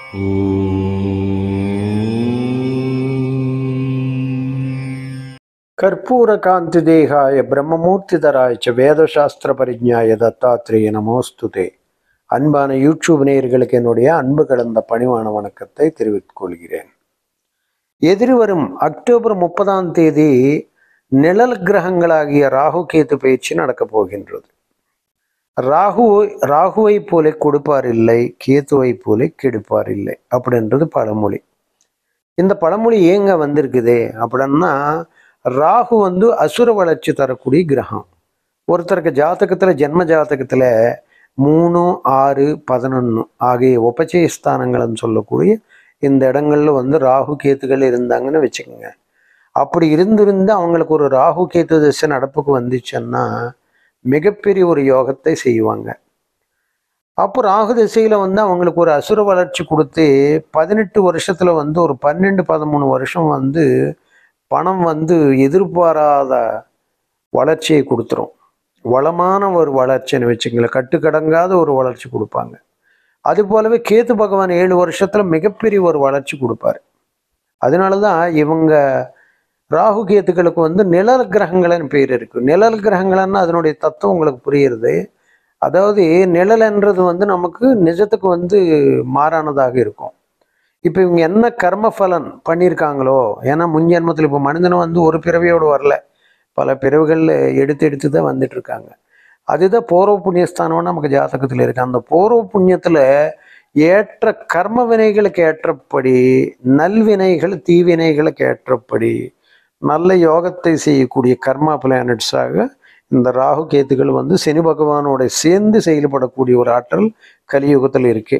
கற்பூரகாந்திதேகாய பிரம்மமூர்த்திதராய ச வேதசாஸ்திர பரிஜாய தத்தாத்ரேய நமோஸ்துதே அன்பான யூடியூப் நேயர்களுக்கு என்னுடைய அன்பு கலந்த பணிவான வணக்கத்தை தெரிவித்துக் கொள்கிறேன் எதிர்வரும் அக்டோபர் முப்பதாம் தேதி நிழல் கிரகங்களாகிய ராகு கேது பயிற்சி நடக்கப் போகின்றது ராகு ராகுவை போல கொடுப்பார் இல்லை கேத்துவை போல கெடுப்பார் இல்லை அப்படின்றது பழமொழி இந்த பழமொழி ஏங்க வந்திருக்குது அப்படின்னா ராகு வந்து அசுர வளர்ச்சி தரக்கூடிய கிரகம் ஒருத்தருக்கு ஜாதகத்துல ஜென்ம ஜாதகத்துல மூணு ஆறு பதினொன்று ஆகிய உபச்சய ஸ்தானங்கள்னு சொல்லக்கூடிய இந்த இடங்கள்ல வந்து ராகு கேத்துகள் இருந்தாங்கன்னு வச்சுக்கோங்க அப்படி இருந்திருந்து அவங்களுக்கு ஒரு ராகு கேத்து திசை நடப்புக்கு வந்துச்சுன்னா மிகப்பெரிய ஒரு யோகத்தை செய்வாங்க அப்போ ராகு திசையில வந்து அவங்களுக்கு ஒரு அசுர வளர்ச்சி கொடுத்து பதினெட்டு வருஷத்துல வந்து ஒரு பன்னெண்டு பதிமூணு வருஷம் வந்து பணம் வந்து எதிர்பாராத வளர்ச்சியை கொடுத்துரும் வளமான ஒரு வளர்ச்சின்னு வச்சுங்களேன் கட்டுக்கடங்காத ஒரு வளர்ச்சி கொடுப்பாங்க அது போலவே கேத்து பகவான் ஏழு வருஷத்துல மிகப்பெரிய ஒரு வளர்ச்சி கொடுப்பாரு அதனாலதான் இவங்க ராகு கேத்துக்களுக்கு வந்து நிழல் கிரகங்கள்னு பேர் இருக்கு நிழல் கிரகங்கள்னா அதனுடைய தத்துவம் உங்களுக்கு புரியுறது அதாவது நிழல்ன்றது வந்து நமக்கு நிஜத்துக்கு வந்து மாறானதாக இருக்கும் இப்போ இவங்க என்ன கர்ம பலன் பண்ணியிருக்காங்களோ ஏன்னா முன்ஜென்மத்தில் இப்போ மனிதனும் வந்து ஒரு பிறவியோடு வரல பல பிறவிகளில் எடுத்து எடுத்து தான் வந்துட்டு இருக்காங்க அதுதான் பூர்வ புண்ணியஸ்தானம்னு நமக்கு ஜாதகத்தில் இருக்கு அந்த பூர்வ புண்ணியத்தில் ஏற்ற கர்ம வினைகளுக்கு ஏற்றபடி நல்வினைகள் தீவினைகளுக்கு ஏற்றபடி நல்ல யோகத்தை செய்யக்கூடிய கர்மா பிளானட்ஸாக இந்த ராகு கேத்துகள் வந்து சனி பகவானோட சேர்ந்து செயல்படக்கூடிய ஒரு ஆற்றல் கலியுகத்தில் இருக்கு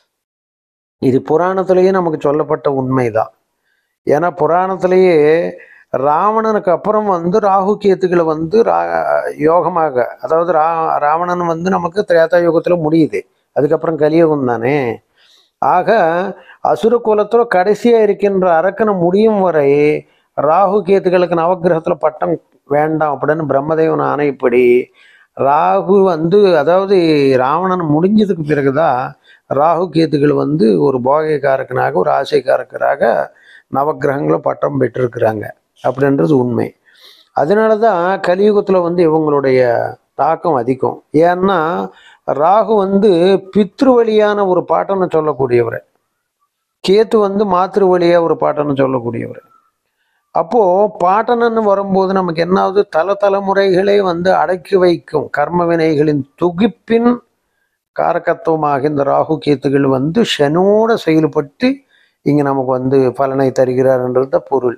இது புராணத்திலேயே நமக்கு சொல்லப்பட்ட உண்மைதான் ஏன்னா புராணத்திலேயே ராவணனுக்கு அப்புறம் வந்து ராகு கேத்துக்களை வந்து ரா யோகமாக அதாவது ரா ராவணன் வந்து நமக்கு திரேதா யுகத்தில் முடியுது அதுக்கப்புறம் கலியுகம் தானே ஆக அசுர குலத்துல கடைசியா இருக்கின்ற அரக்கனை முடியும் வரை ராகு கேத்துக்களுக்கு நவக்கிரகத்துல பட்டம் வேண்டாம் அப்படின்னு பிரம்மதேவன் ஆணைப்படி ராகு வந்து அதாவது ராவணன் முடிஞ்சதுக்கு பிறகுதான் ராகு கேத்துக்கள் வந்து ஒரு போகைக்காரக்கனாக ஒரு ஆசைக்காரக்கராக நவக்கிரகங்களை பட்டம் பெற்றிருக்கிறாங்க அப்படின்றது உண்மை அதனால தான் கலியுகத்தில் வந்து இவங்களுடைய தாக்கம் அதிகம் ஏன்னா ராகு வந்து பித்ரு வழியான ஒரு பாட்டன்னு சொல்லக்கூடியவர் கேத்து வந்து மாத்திரு வழியா ஒரு பாட்டன்னு சொல்லக்கூடியவர் அப்போ பாட்டனன்னு வரும்போது நமக்கு என்ன ஆகுது தல தலைமுறைகளே வந்து அடக்கி வைக்கும் கர்ம வினைகளின் தொகுப்பின் காரகத்துவமாக இந்த ராகு கேத்துகள் வந்து சனோட செயல்பட்டு இங்க நமக்கு வந்து பலனை தருகிறார்ன்றது பொருள்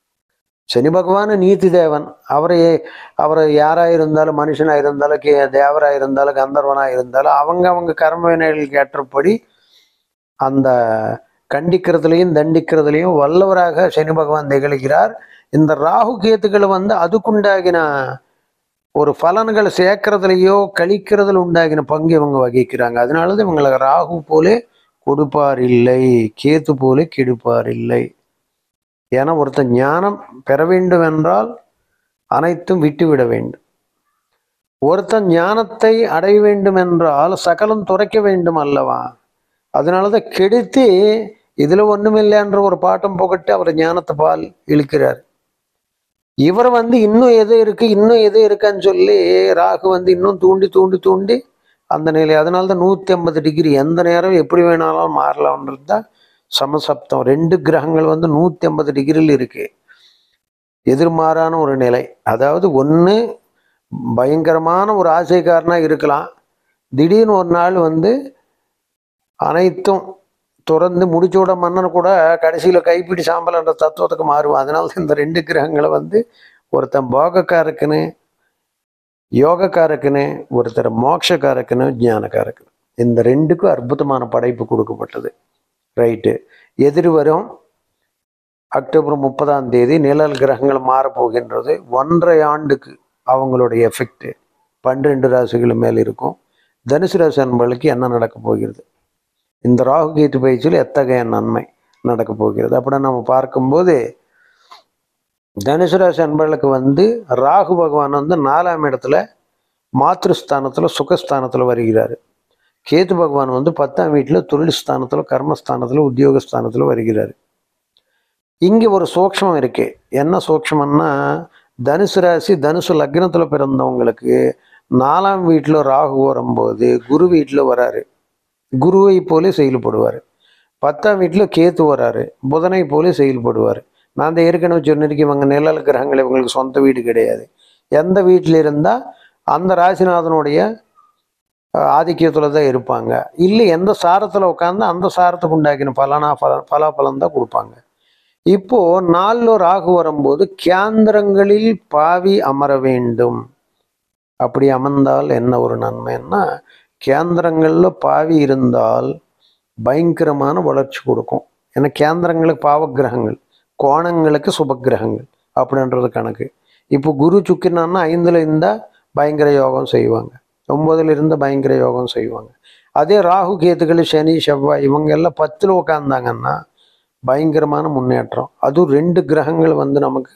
சனி பகவான் நீதி தேவன் அவரை அவரை யாரா இருந்தாலும் மனுஷனா இருந்தாலும் கே தேவரா இருந்தாலும் கந்தர்வனா இருந்தாலும் அவங்க அவங்க கர்ம வினைகளுக்கு ஏற்றபடி அந்த கண்டிக்கிறதுலையும் தண்டிக்கிறதுலையும் வல்லவராக சனி பகவான் திகழ்கிறார் இந்த ராகு கேத்துக்களை வந்து அதுக்குண்டாகின ஒரு பலன்களை சேர்க்கறதுலையோ கழிக்கிறதுல உண்டாகின பங்கு இவங்க வகிக்கிறாங்க அதனாலதான் இவங்களை ராகு போலே கொடுப்பார் இல்லை கேத்து போலே கெடுப்பார் இல்லை ஏன்னா ஒருத்தன் ஞானம் பெற வேண்டும் என்றால் அனைத்தும் விட்டுவிட வேண்டும் ஒருத்தன் ஞானத்தை அடைய வேண்டும் என்றால் சகலம் துறைக்க வேண்டும் அல்லவா அதனாலதான் கெடுத்து இதுல ஒண்ணுமில்லைன்ற ஒரு பாட்டம் புகட்டு அவர் ஞானத்தை பால் இழுக்கிறார் இவர் வந்து இன்னும் எது இருக்கு இன்னும் எது இருக்குன்னு சொல்லி ராகு வந்து இன்னும் தூண்டி தூண்டி தூண்டி அந்த நிலை அதனால தான் நூற்றி ஐம்பது டிகிரி எந்த நேரம் எப்படி வேணாலும் மாறலாம்ன்றது தான் சமசப்தம் ரெண்டு கிரகங்கள் வந்து நூற்றி ஐம்பது டிகிரியில் இருக்கு எதிர்மாறான ஒரு நிலை அதாவது ஒன்று பயங்கரமான ஒரு ஆசைக்காரனாக இருக்கலாம் திடீர்னு ஒரு நாள் வந்து அனைத்தும் துறந்து முடிச்சோட மன்னன் கூட கடைசியில் கைப்பிடி சாம்பல் என்ற தத்துவத்துக்கு மாறுவான் அதனால தான் இந்த ரெண்டு கிரகங்களை வந்து ஒருத்தன் போகக்காரக்குன்னு யோகக்காரக்குன்னு ஒருத்தர் மோட்சக்காரக்குன்னு ஞானக்காரக்குன்னு இந்த ரெண்டுக்கும் அற்புதமான படைப்பு கொடுக்கப்பட்டது ரைட்டு எதிர்வரும் அக்டோபர் முப்பதாம் தேதி நிழல் கிரகங்கள் மாறப்போகின்றது ஒன்றரை ஆண்டுக்கு அவங்களுடைய எஃபெக்ட் பன்னிரெண்டு ராசிகள் மேல் இருக்கும் தனுசு ராசி அன்பர்களுக்கு என்ன நடக்க போகிறது இந்த ராகு கேத்து பயிற்சியில் எத்தகைய நன்மை நடக்க போகிறது அப்படி நம்ம பார்க்கும்போது தனுசு ராசி அன்பர்களுக்கு வந்து ராகு பகவான் வந்து நாலாம் இடத்துல மாத்ருஸ்தானத்தில் சுகஸ்தானத்தில் வருகிறார் கேத்து பகவான் வந்து பத்தாம் வீட்டில் தொழில் ஸ்தானத்தில் கர்மஸ்தானத்தில் உத்தியோகஸ்தானத்தில் வருகிறார் இங்கே ஒரு சூக்ஷ்மம் இருக்கு என்ன சூக்ஷ்மம்னா தனுசு ராசி தனுசு லக்னத்தில் பிறந்தவங்களுக்கு நாலாம் வீட்டில் ராகு வரும்போது குரு வீட்டில் வராரு குருவை போல செயல்படுவார் பத்தாம் வீட்டில் கேத்து வராரு புதனை போல செயல்படுவார் நான் தான் ஏற்கனவே சொன்னிருக்கேன் இவங்க நிழல் கிரகங்கள் இவங்களுக்கு சொந்த வீடு கிடையாது எந்த வீட்டில் இருந்தால் அந்த ராசிநாதனுடைய ஆதிக்கியத்தில் தான் இருப்பாங்க இல்லை எந்த சாரத்தில் உட்காந்து அந்த சாரத்துக்கு உண்டாக்கின பலனா பல பலாபலம் தான் கொடுப்பாங்க இப்போ நாளில் ராகு வரும்போது கேந்திரங்களில் பாவி அமர வேண்டும் அப்படி அமர்ந்தால் என்ன ஒரு நன்மைன்னா கேந்திரங்களில் பாவி இருந்தால் பயங்கரமான வளர்ச்சி கொடுக்கும் ஏன்னா கேந்திரங்களுக்கு பாவக்கிரகங்கள் கோணங்களுக்கு சுபக்கிரகங்கள் அப்படின்றது கணக்கு இப்போ குரு சுக்கினான்னா ஐந்தில் இருந்தால் பயங்கர யோகம் செய்வாங்க ஒன்பதுல இருந்து பயங்கர யோகம் செய்வாங்க அதே ராகு கேத்துக்கள் சனி செவ்வாய் இவங்க எல்லாம் பத்தில் உட்காந்தாங்கன்னா பயங்கரமான முன்னேற்றம் அதுவும் ரெண்டு கிரகங்கள் வந்து நமக்கு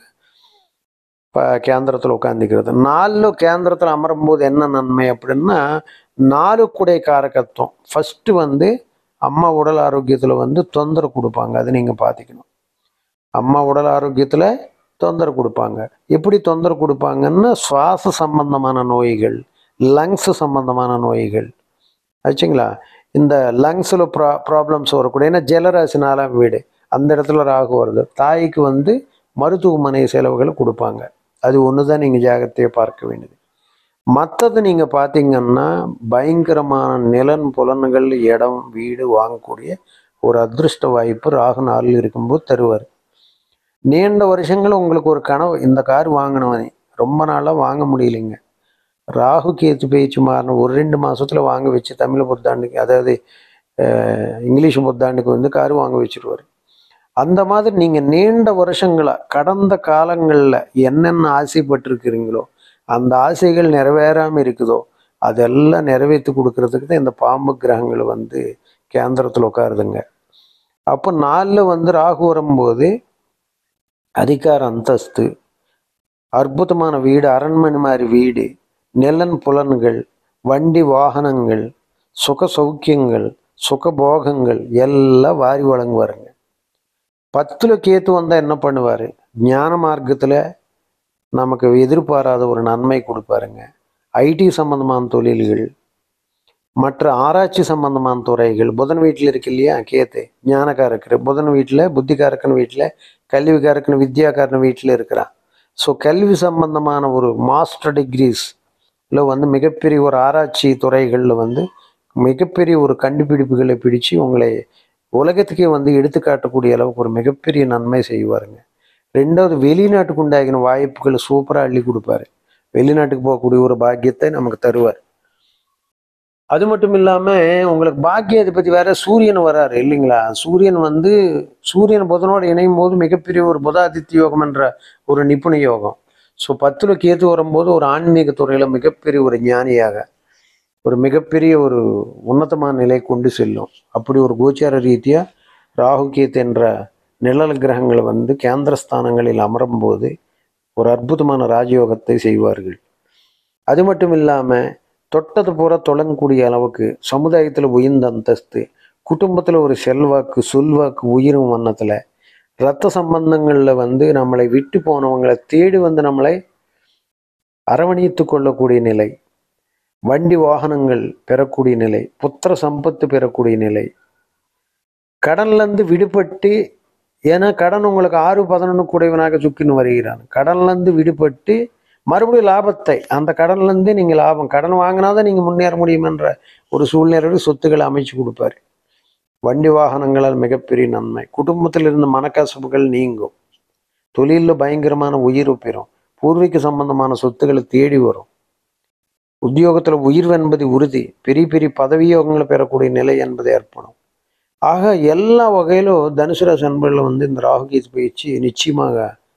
இப்போ கேந்திரத்தில் உட்காந்துக்கிறது நாலு கேந்திரத்தில் அமரும்போது என்ன நன்மை அப்படின்னா நாலு குடை காரகத்துவம் ஃபஸ்ட்டு வந்து அம்மா உடல் ஆரோக்கியத்தில் வந்து தொந்தரவு கொடுப்பாங்க அது நீங்கள் பார்த்துக்கணும் அம்மா உடல் ஆரோக்கியத்தில் தொந்தரவு கொடுப்பாங்க எப்படி தொந்தரவு கொடுப்பாங்கன்னா சுவாச சம்பந்தமான நோய்கள் லங்ஸ் சம்பந்தமான நோய்கள் ஆச்சுங்களா இந்த லங்ஸில் ப்ரா ப்ராப்ளம்ஸ் வரக்கூடிய ஏன்னா ஜலராசி நாலாம் வீடு அந்த இடத்துல ராகு வருது தாய்க்கு வந்து மருத்துவமனை செலவுகள் கொடுப்பாங்க அது ஒன்று தான் நீங்கள் ஜாகிரதையாக பார்க்க வேண்டியது மற்றது நீங்கள் பார்த்தீங்கன்னா பயங்கரமான நிலன் புலன்கள் இடம் வீடு வாங்கக்கூடிய ஒரு அதிர்ஷ்ட வாய்ப்பு ராகு நாளில் இருக்கும்போது தருவார் நீண்ட வருஷங்கள் உங்களுக்கு ஒரு கனவு இந்த கார் வாங்கினவனே ரொம்ப நாளாக வாங்க முடியலைங்க ராகு கேத்து பேச்சு மாறின ஒரு ரெண்டு மாசத்துல வாங்க வச்சு தமிழ் புத்தாண்டுக்கு அதாவது அஹ், இங்கிலீஷ் புத்தாண்டுக்கு வந்து கார் வாங்க வச்சிருவார் அந்த மாதிரி நீங்கள் நீண்ட வருஷங்களா கடந்த காலங்களில் என்னென்ன ஆசைப்பட்டிருக்கிறீங்களோ அந்த ஆசைகள் நிறைவேறாமல் இருக்குதோ அதெல்லாம் நிறைவேற்றி கொடுக்கறதுக்கு தான் இந்த பாம்பு கிரகங்கள் வந்து கேந்திரத்தில் உட்காருதுங்க அப்போ நாளில் வந்து ராகு வரும்போது அதிகார அந்தஸ்து அற்புதமான வீடு அரண்மனை மாதிரி வீடு நிலன் புலன்கள் வண்டி வாகனங்கள் சுக சௌக்கியங்கள் சுகபோகங்கள் எல்லாம் வாரி வழங்குவாருங்க பத்துல கேத்து வந்தால் என்ன பண்ணுவார் ஞான மார்க்கத்தில் நமக்கு எதிர்பாராத ஒரு நன்மை கொடுப்பாருங்க ஐடி சம்பந்தமான தொழில்கள் மற்ற ஆராய்ச்சி சம்பந்தமான துறைகள் புதன் வீட்டில் இருக்கு இல்லையா கேத்து ஞானக்காரக்கர் புதன் வீட்டில் புத்திகாரக்கன் வீட்டில் கல்விக்காரக்கன் வித்யாக்காரன் வீட்டில் இருக்கிறான் ஸோ கல்வி சம்பந்தமான ஒரு மாஸ்டர் டிகிரிஸ் இல்லை வந்து மிகப்பெரிய ஒரு ஆராய்ச்சி துறைகளில் வந்து மிகப்பெரிய ஒரு கண்டுபிடிப்புகளை பிடிச்சு உங்களை உலகத்துக்கே வந்து எடுத்துக்காட்டக்கூடிய அளவுக்கு ஒரு மிகப்பெரிய நன்மை செய்வாருங்க ரெண்டாவது வெளிநாட்டுக்கு உண்டாகின வாய்ப்புகளை சூப்பராக அள்ளி கொடுப்பாரு வெளிநாட்டுக்கு போகக்கூடிய ஒரு பாக்கியத்தை நமக்கு தருவார் அது மட்டும் இல்லாமல் உங்களுக்கு பாக்கியாதிபதி வேற சூரியன் வராரு இல்லைங்களா சூரியன் வந்து சூரியன் புதனோடு இணையும் போது மிகப்பெரிய ஒரு புதாதித்ய யோகம் என்ற ஒரு நிபுண யோகம் ஸோ பத்துல கேத்து வரும்போது ஒரு ஆன்மீக துறையில மிகப்பெரிய ஒரு ஞானியாக ஒரு மிகப்பெரிய ஒரு உன்னதமான நிலை கொண்டு செல்லும் அப்படி ஒரு கோச்சார ரீதியா ராகு கேத்து என்ற நிழல் கிரகங்கள் வந்து கேந்திரஸ்தானங்களில் அமரும்போது ஒரு அற்புதமான ராஜயோகத்தை செய்வார்கள் அது மட்டும் இல்லாமல் தொட்டது பூரா தொடங்கக்கூடிய அளவுக்கு சமுதாயத்தில் உயர்ந்த அந்தஸ்து குடும்பத்தில் ஒரு செல்வாக்கு சொல்வாக்கு உயிரும் வண்ணத்தில் இரத்த சம்பந்தங்களில் வந்து நம்மளை விட்டு போனவங்களை தேடி வந்து நம்மளை அரவணைத்து கொள்ளக்கூடிய நிலை வண்டி வாகனங்கள் பெறக்கூடிய நிலை புத்திர சம்பத்து பெறக்கூடிய நிலை கடன்லேருந்து விடுபட்டு ஏன்னா கடன் உங்களுக்கு ஆறு பதினொன்று கூடையவனாக சுக்கின்னு வருகிறான் கடன்லேருந்து விடுபட்டு மறுபடியும் லாபத்தை அந்த கடன்லேருந்து நீங்கள் லாபம் கடன் வாங்கினாதான் நீங்கள் முன்னேற முடியும் என்ற ஒரு சூழ்நிலையில் சொத்துக்களை அமைச்சு கொடுப்பாரு வண்டி வாகனங்களால் மிகப்பெரிய நன்மை குடும்பத்தில் இருந்த மனக்கசப்புகள் நீங்கும் தொழிலில் பயங்கரமான உயிர் பெறும் பூர்வீக சம்பந்தமான சொத்துக்களை தேடி வரும் உத்தியோகத்தில் உயிர்வு என்பது உறுதி பெரிய பெரிய பதவியோகங்களை பெறக்கூடிய நிலை என்பது ஏற்படும் ஆக எல்லா வகையிலும் தனுசு ராசி அன்பர்களில் வந்து இந்த ராகுகீத் பயிற்சி நிச்சயமாக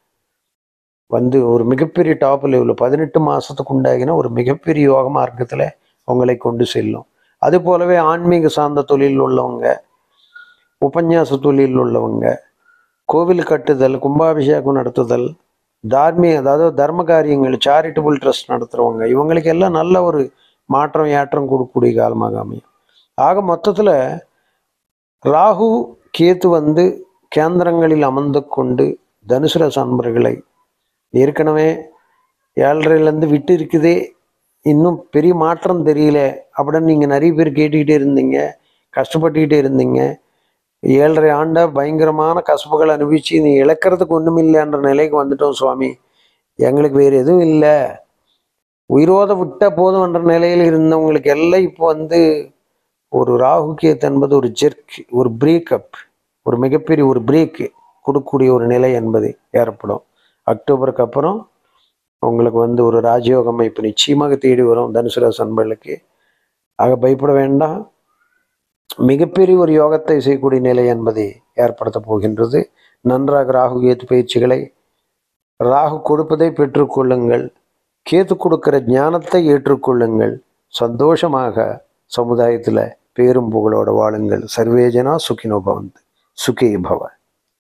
வந்து ஒரு மிகப்பெரிய டாப் லெவலில் பதினெட்டு மாதத்துக்கு உண்டாகின ஒரு மிகப்பெரிய யோக மார்க்கத்தில் உங்களை கொண்டு செல்லும் அது போலவே ஆன்மீக சார்ந்த தொழில் உள்ளவங்க உபன்யாச தொழில் உள்ளவங்க கோவில் கட்டுதல் கும்பாபிஷேகம் நடத்துதல் தார்மீக அதாவது தர்ம காரியங்கள் சேரிட்டபிள் ட்ரஸ்ட் நடத்துகிறவங்க இவங்களுக்கு எல்லாம் நல்ல ஒரு மாற்றம் ஏற்றம் கொடுக்கக்கூடிய காலமாக அமையும் ஆக மொத்தத்தில் ராகு கேத்து வந்து கேந்திரங்களில் அமர்ந்து கொண்டு தனுசு ராசி அன்பர்களை ஏற்கனவே ஏழரைலேருந்து விட்டு இருக்குதே இன்னும் பெரிய மாற்றம் தெரியல அப்படின்னு நீங்கள் நிறைய பேர் கேட்டுக்கிட்டே இருந்தீங்க கஷ்டப்பட்டுக்கிட்டே இருந்தீங்க ஏழரை ஆண்டா பயங்கரமான கசப்புகள் அனுபவிச்சு நீ இழக்கிறதுக்கு ஒன்றும் இல்லைன்ற நிலைக்கு வந்துட்டோம் சுவாமி எங்களுக்கு வேறு எதுவும் இல்லை உயிரோத விட்ட போதும் என்ற நிலையில் இருந்தவங்களுக்கு எல்லாம் இப்போ வந்து ஒரு ராகு கேத் என்பது ஒரு ஜெர்க் ஒரு பிரேக்கப் ஒரு மிகப்பெரிய ஒரு பிரேக் கொடுக்கக்கூடிய ஒரு நிலை என்பது ஏற்படும் அக்டோபருக்கு அப்புறம் உங்களுக்கு வந்து ஒரு ராஜயோகம் இப்போ நிச்சயமாக தேடி வரும் தனுசு ராசி அன்பர்களுக்கு ஆக பயப்பட வேண்டாம் மிகப்பெரிய ஒரு யோகத்தை செய்யக்கூடிய நிலை என்பதை ஏற்படுத்த போகின்றது நன்றாக ராகு கேத்து பயிற்சிகளை ராகு கொடுப்பதை பெற்றுக்கொள்ளுங்கள் கேத்து கொடுக்கிற ஞானத்தை ஏற்றுக்கொள்ளுங்கள் சந்தோஷமாக சமுதாயத்தில் பேரும் புகழோட வாழுங்கள் சர்வேஜனா சுகினோ பவந்து சுகி பவ